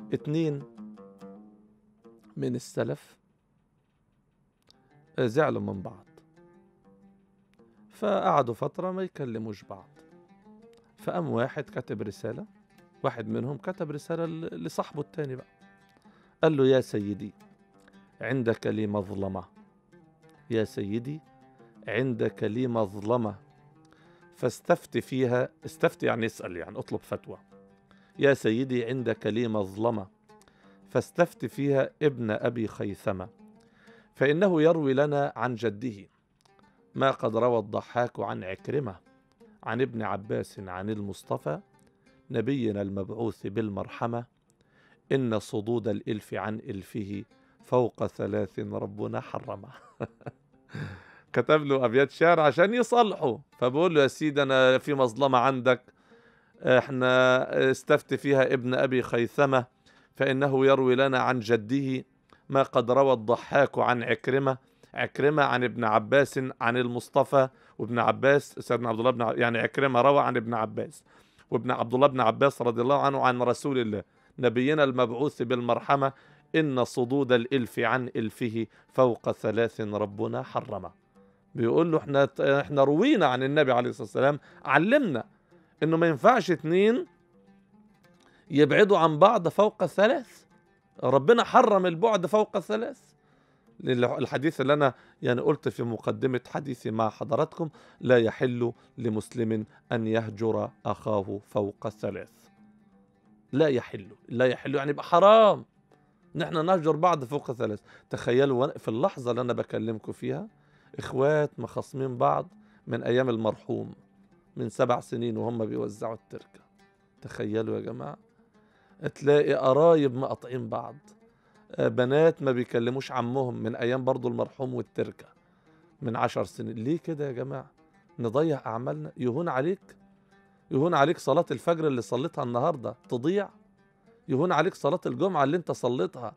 اتنين من السلف زعلوا من بعض فقعدوا فترة ما يكلموش بعض فقام واحد كتب رسالة واحد منهم كتب رسالة ل- لصاحبه التاني بقى قال له يا سيدي عندك لي مظلمة يا سيدي عندك لي مظلمة فاستفت فيها استفت يعني اسأل يعني اطلب فتوى يا سيدي عندك لي مظلمة فاستفت فيها ابن أبي خيثمة فإنه يروي لنا عن جده ما قد روى الضحاك عن عكرمة عن ابن عباس عن المصطفى نبينا المبعوث بالمرحمة إن صدود الإلف عن إلفه فوق ثلاث ربنا حرمه كتب له أبيات شعر عشان يصلحوا فبقول له يا سيدي أنا في مظلمة عندك احنا استفت فيها ابن أبي خيثمة فإنه يروي لنا عن جده ما قد روى الضحاك عن عكرمة عكرمة عن ابن عباس عن المصطفى وابن عباس سيدنا عبد الله بن ع- يعني عكرمة روى عن ابن عباس وابن عبد الله بن عباس رضي الله عنه عن رسول الله نبينا المبعوث بالمرحمة إن صدود الإلف عن إلفه فوق ثلاث ربنا حرمه بيقول له احنا احنا روينا عن النبي عليه الصلاة والسلام علمنا انه ما ينفعش اتنين يبعدوا عن بعض فوق ثلاث ربنا حرم البعد فوق ثلاث لل- الحديث اللي انا يعني قلت في مقدمة حديثي مع حضراتكم لا يحل لمسلم ان يهجر اخاه فوق ثلاث لا يحل لا يحل يعني يبقى حرام ان احنا نهجر بعض فوق ثلاث تخيلوا وأنا- في اللحظة اللي انا بكلمكم فيها اخوات مخاصمين بعض من ايام المرحوم من سبع سنين وهم بيوزعوا التركة تخيلوا يا جماعة تلاقي قرايب مقاطعين بعض آه، بنات ما بيكلموش عمهم من ايام برضو المرحوم والتركة من عشر سنين ليه كده يا جماعة نضيع اعمالنا يهون عليك يهون عليك صلاة الفجر اللي صليتها النهاردة تضيع يهون عليك صلاة الجمعة اللي انت صليتها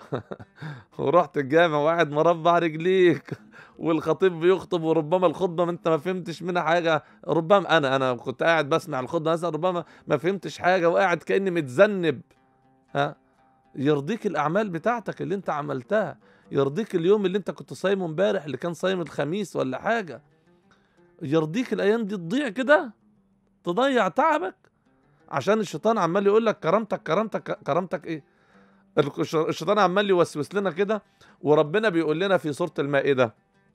ورحت الجامع وقاعد مربع رجليك والخطيب بيخطب وربما الخطبه ما انت ما فهمتش منها حاجه ربما انا انا كنت قاعد بسمع الخطبه مثلا ربما ما فهمتش حاجه وقاعد كاني متذنب ها يرضيك الاعمال بتاعتك اللي انت عملتها يرضيك اليوم اللي انت كنت صايمه امبارح اللي كان صايم الخميس ولا حاجه يرضيك الايام دي تضيع كده تضيع تعبك عشان الشيطان عمال يقول لك كرامتك كرامتك كرامتك ايه الش- الشيطان عمال يوسوس لنا كده وربنا بيقول لنا في سورة المائدة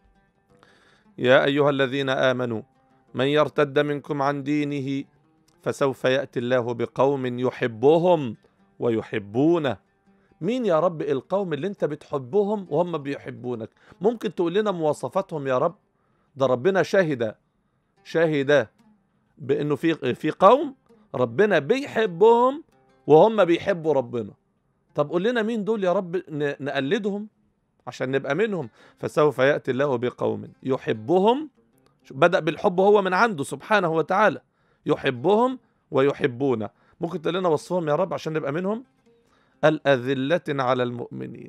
يا أيها الذين آمنوا من يرتد منكم عن دينه فسوف يأتي الله بقوم يحبهم ويحبونه مين يا رب القوم اللي انت بتحبهم وهم بيحبونك ممكن تقول لنا مواصفاتهم يا رب ده ربنا شهد شهد بانه في في قوم ربنا بيحبهم وهم بيحبوا ربنا طب قول لنا مين دول يا رب ن- نقلدهم عشان نبقى منهم فسوف يأتي الله بقوم يحبهم شو- بدأ بالحب هو من عنده سبحانه وتعالى يحبهم ويحبونه ممكن تقول لنا وصفهم يا رب عشان نبقى منهم قال أذلة على المؤمنين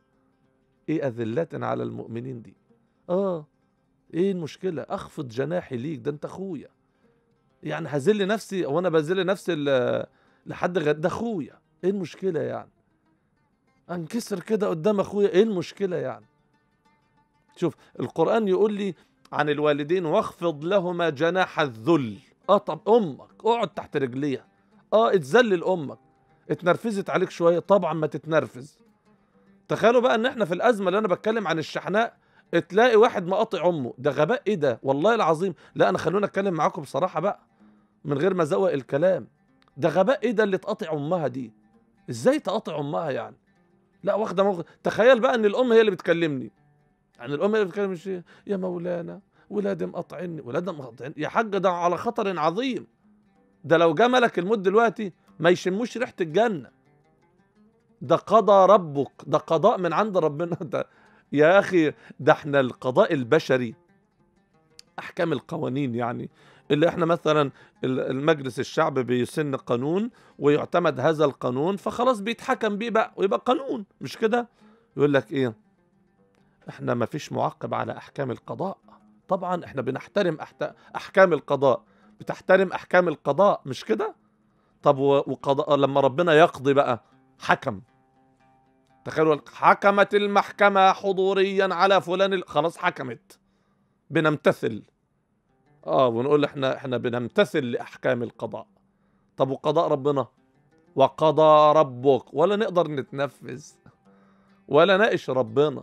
ايه أذلة على المؤمنين دي اه ايه المشكلة اخفض جناحي ليك ده انت اخويا يعني هذل نفسي وانا بذل نفسي ل- لحد غ- ده اخويا ايه المشكلة يعني انكسر كده قدام اخويا ايه المشكلة يعني شوف القرآن يقول لي عن الوالدين واخفض لهما جناح الذل اه طب امك اقعد تحت رجليها اه اتذلل امك اتنرفزت عليك شوية طبعا ما تتنرفز تخيلوا بقى ان احنا في الازمة اللي انا بتكلم عن الشحناء تلاقي واحد مقاطع امه ده غباء ايه ده والله العظيم لا انا خلونا اتكلم معاكم بصراحة بقى من غير ما ازوق الكلام ده غباء ايه ده اللي تقاطع امها دي ازاي تقاطع امها يعني لا واخده موقف تخيل بقى ان الام هي اللي بتكلمني يعني الام هي اللي بتكلم مش يا مولانا ولادي مقاطعني ولادي مقاطعني يا حاج ده على خطر عظيم ده لو جه ملك الموت دلوقتي ما يشموش ريحه الجنه ده قضى ربك ده قضاء من عند ربنا ده يا اخي ده احنا القضاء البشري احكام القوانين يعني اللي احنا مثلا ال- المجلس الشعب بيسن قانون ويعتمد هذا القانون فخلاص بيتحكم بيه بقى ويبقى قانون مش كده يقول لك ايه احنا ما فيش معقب على احكام القضاء طبعا احنا بنحترم أحت... احكام القضاء بتحترم احكام القضاء مش كده طب و- وقضاء لما ربنا يقضي بقى حكم تخيلوا حكمت المحكمة حضوريا على فلان ال- خلاص حكمت بنمتثل اه ونقول احنا احنا بنمتثل لأحكام القضاء طب وقضاء ربنا وقضى ربك ولا نقدر نتنفذ ولا ناقش ربنا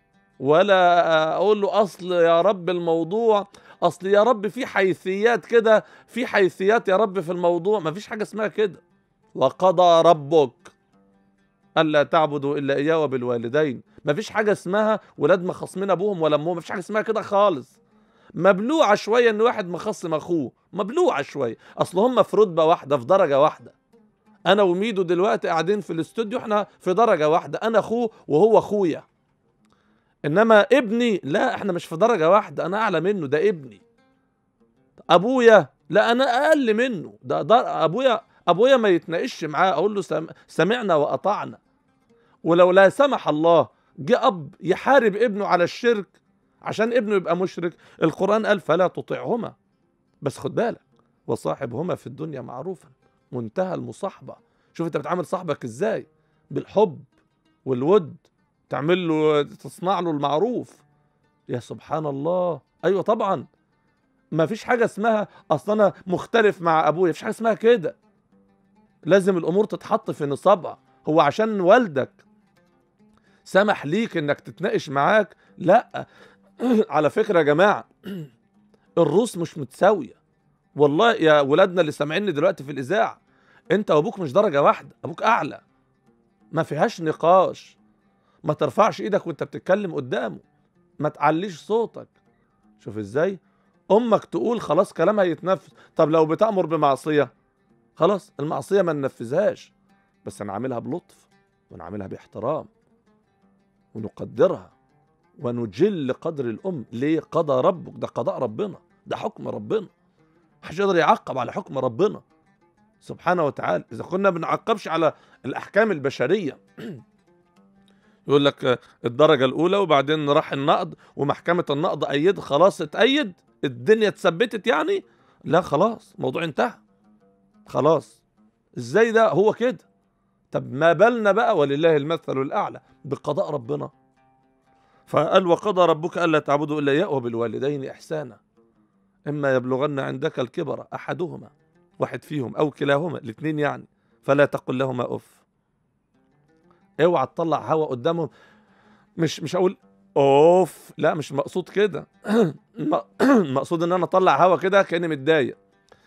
ولا اقول له اصل يا رب الموضوع اصل يا رب في حيثيات كده في حيثيات يا رب في الموضوع ما فيش حاجه اسمها كده وقضى ربك الا تعبدوا الا اياه وبالوالدين ما فيش حاجه اسمها ولاد مخاصمين ابوهم ولا امهم ما فيش حاجه اسمها كده خالص مبلوعه شويه ان واحد مخصم اخوه مبلوعه شويه اصل هم في رتبه واحده في درجه واحده انا وميدو دلوقتي قاعدين في الاستوديو احنا في درجه واحده انا اخوه وهو اخويا انما ابني لا احنا مش في درجه واحده انا اعلى منه ده ابني ابويا لا انا اقل منه ده, ده ابويا ابويا ما يتناقش معاه اقول له سم... سمعنا واطعنا ولو لا سمح الله جه اب يحارب ابنه على الشرك عشان ابنه يبقى مشرك القران قال فلا تطعهما بس خد بالك وصاحبهما في الدنيا معروفا منتهى المصاحبه شوف انت بتعامل صاحبك ازاي بالحب والود تعمل له تصنع له المعروف يا سبحان الله ايوه طبعا ما فيش حاجه اسمها اصل انا مختلف مع ابويا فيش حاجه اسمها كده لازم الامور تتحط في نصابها هو عشان والدك سمح ليك انك تتناقش معاك لا على فكره يا جماعه الروس مش متساويه والله يا ولادنا اللي سامعيني دلوقتي في الاذاعه انت وابوك مش درجه واحده ابوك اعلى ما فيهاش نقاش ما ترفعش ايدك وانت بتتكلم قدامه ما تعليش صوتك شوف ازاي امك تقول خلاص كلامها يتنفذ طب لو بتامر بمعصيه خلاص المعصيه ما ننفذهاش بس نعملها بلطف ونعملها باحترام ونقدرها ونجل قدر الام ليه قضى ربك ده قضاء ربنا ده حكم ربنا محدش يقدر يعقب على حكم ربنا سبحانه وتعالى اذا كنا بنعقبش على الاحكام البشريه يقول لك الدرجة الأولى وبعدين راح النقض ومحكمة النقض أيد خلاص اتأيد الدنيا اتثبتت يعني لا خلاص الموضوع انتهى خلاص ازاي ده هو كده طب ما بالنا بقى ولله المثل الأعلى بقضاء ربنا فقال وقضى ربك ألا تعبدوا إلا إياه وبالوالدين إحسانا إما يبلغن عندك الكبر أحدهما واحد فيهم أو كلاهما الاثنين يعني فلا تقل لهما أف اوعى تطلع هوا قدامهم مش مش اقول اوف لا مش مقصود كده المقصود ان انا اطلع هوا كده كاني متضايق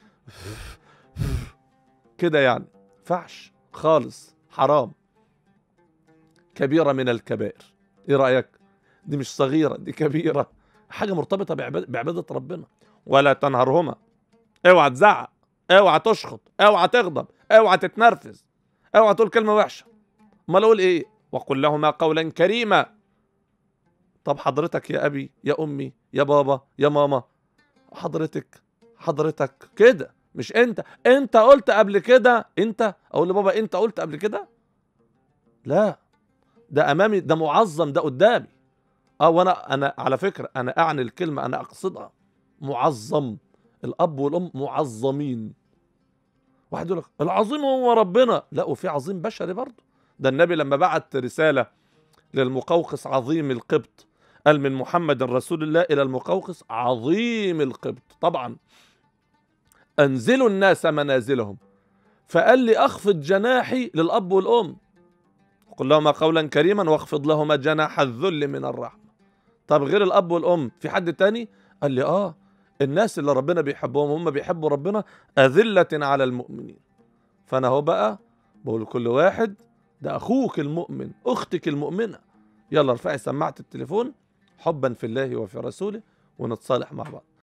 كده يعني فحش خالص حرام كبيره من الكبائر ايه رايك دي مش صغيره دي كبيره حاجه مرتبطه بعباد- بعباده ربنا ولا تنهرهما اوعى تزعق اوعى تشخط اوعى تغضب اوعى تتنرفز اوعى تقول كلمه وحشه امال اقول ايه وقل لهما قولا كريما طب حضرتك يا ابي يا امي يا بابا يا ماما حضرتك حضرتك كده مش انت انت قلت قبل كده انت اقول لبابا انت قلت قبل كده لا ده امامي ده معظم ده قدامي اه وانا انا على فكره انا اعني الكلمه انا اقصدها معظم الاب والام معظمين واحد يقول لك العظيم هو ربنا لا وفي عظيم بشري برضه ده النبي لما بعت رسالة للمقوقس عظيم القبط قال من محمد رسول الله إلى المقوقس عظيم القبط طبعا أنزلوا الناس منازلهم فقال لي أخفض جناحي للأب والأم قل لهما قولا كريما واخفض لهما جناح الذل من الرحمة طب غير الأب والأم في حد تاني قال لي آه الناس اللي ربنا بيحبهم هم بيحبوا ربنا أذلة على المؤمنين فأنا هو بقى بقول لكل واحد ده اخوك المؤمن اختك المؤمنه يلا ارفعي سماعه التليفون حبا في الله وفي رسوله ونتصالح مع بعض